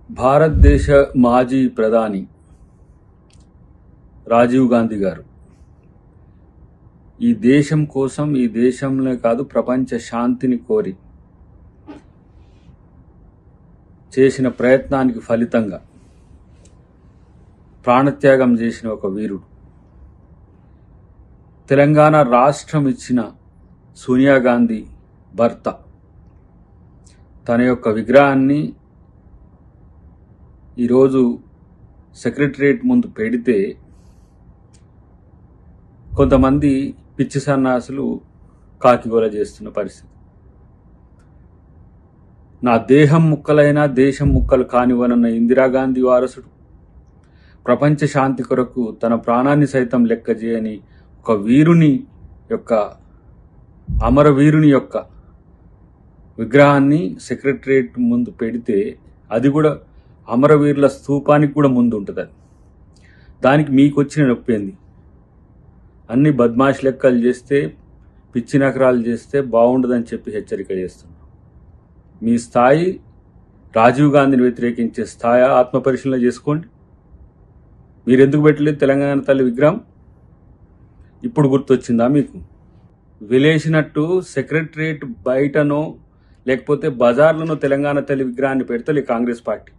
భారతదేశ మాజీ ప్రధాని రాజీవ్ గాంధీ గారు ఈ దేశం కోసం ఈ దేశంలో కాదు ప్రపంచ శాంతిని కోరి చేసిన ప్రయత్నానికి ఫలితంగా ప్రాణత్యాగం చేసిన ఒక వీరుడు తెలంగాణ రాష్ట్రం ఇచ్చిన సోనియా గాంధీ భర్త తన యొక్క విగ్రహాన్ని ఈరోజు సెక్రటరియట్ ముందు పెడితే కొంతమంది పిచ్చి సన్నాసులు కాకిగోల చేస్తున్న పరిస్థితి నా దేహం ముక్కలైనా దేశం ముక్కలు కానివనన్న ఇందిరాగాంధీ వారసుడు ప్రపంచ శాంతి కొరకు తన ప్రాణాన్ని సైతం లెక్క చేయని ఒక వీరుని యొక్క అమరవీరుని యొక్క విగ్రహాన్ని సెక్రటరియట్ ముందు పెడితే అది కూడా అమరవీరుల స్తూపానికి కూడా ముందు ఉంటుంది అది దానికి మీకు వచ్చిన నొప్పి ఏంది అన్ని బద్మాష్ లెక్కలు చేస్తే పిచ్చి నకరాలు చేస్తే బాగుండదని చెప్పి హెచ్చరిక చేస్తున్నాం మీ స్థాయి రాజీవ్ గాంధీని వ్యతిరేకించే స్థాయి ఆత్మపరిశీలన చేసుకోండి మీరు ఎందుకు పెట్టలేదు తెలంగాణ తల్లి విగ్రహం ఇప్పుడు గుర్తొచ్చిందా మీకు విలేసినట్టు సెక్రటరియట్ బయటనో లేకపోతే బజార్లోనో తెలంగాణ తల్లి విగ్రహాన్ని పెడతలే కాంగ్రెస్ పార్టీ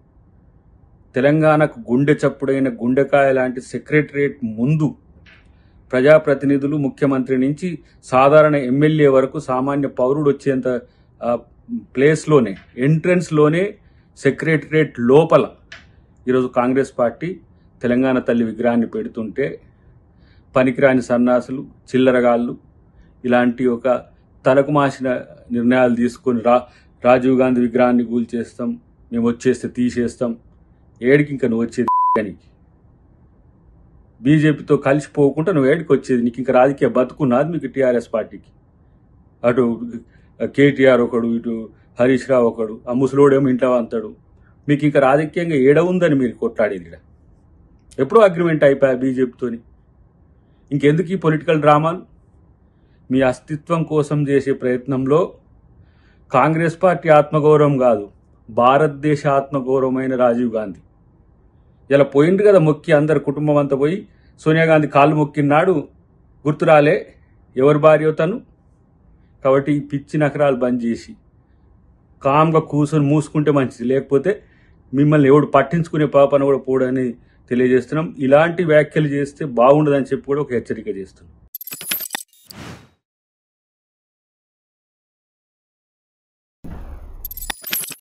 తెలంగాణకు గుండె చప్పుడైన గుండెకాయ లాంటి సెక్రటరియట్ ముందు ప్రజాప్రతినిధులు ముఖ్యమంత్రి నుంచి సాధారణ ఎమ్మెల్యే వరకు సామాన్య పౌరుడు వచ్చేంత ఆ, ప్లేస్లోనే ఎంట్రన్స్లోనే సెక్రటరియట్ లోపల ఈరోజు కాంగ్రెస్ పార్టీ తెలంగాణ తల్లి విగ్రహాన్ని పెడుతుంటే పనికిరాని సన్నాసులు చిల్లరగాళ్ళు ఇలాంటి ఒక తలకు మాసిన నిర్ణయాలు తీసుకొని రా రాజీవ్ గాంధీ విగ్రహాన్ని కూల్చేస్తాం మేము వచ్చేస్తే తీసేస్తాం ఏడికి ఇంకా నువ్వు వచ్చేది అని బీజేపీతో కలిసిపోకుండా నువ్వు ఏడికి వచ్చేది నీకు ఇంకా రాజకీయ బతుకున్నది మీకు టీఆర్ఎస్ పార్టీకి అటు కేటీఆర్ ఒకడు ఇటు హరీష్ రావు ఒకడు ఆ ముసలోడేమో ఇంట్లో అంతాడు మీకు ఇంకా రాజకీయంగా ఏడ ఉందని మీరు కొట్లాడేది ఇక్కడ ఎప్పుడో అగ్రిమెంట్ అయిపోయా బీజేపీతోని ఇంకెందుకు ఈ పొలిటికల్ డ్రామాలు మీ అస్తిత్వం కోసం చేసే ప్రయత్నంలో కాంగ్రెస్ పార్టీ ఆత్మగౌరవం కాదు భారతదేశ ఆత్మగౌరవమైన రాజీవ్ గాంధీ ఇలా పోయింది కదా మొక్కి అందరు కుటుంబం అంతా పోయి సోనియా గాంధీ కాళ్ళు మొక్కినాడు గుర్తురాలే ఎవరి భార్య తను కాబట్టి ఈ పిచ్చి నకరాలు బంద్ చేసి కామ్గా కూర్చొని మూసుకుంటే మంచిది లేకపోతే మిమ్మల్ని ఎవడు పట్టించుకునే పాపన కూడా పోడని తెలియజేస్తున్నాం ఇలాంటి వ్యాఖ్యలు చేస్తే బాగుండదని చెప్పి కూడా ఒక హెచ్చరిక చేస్తున్నాం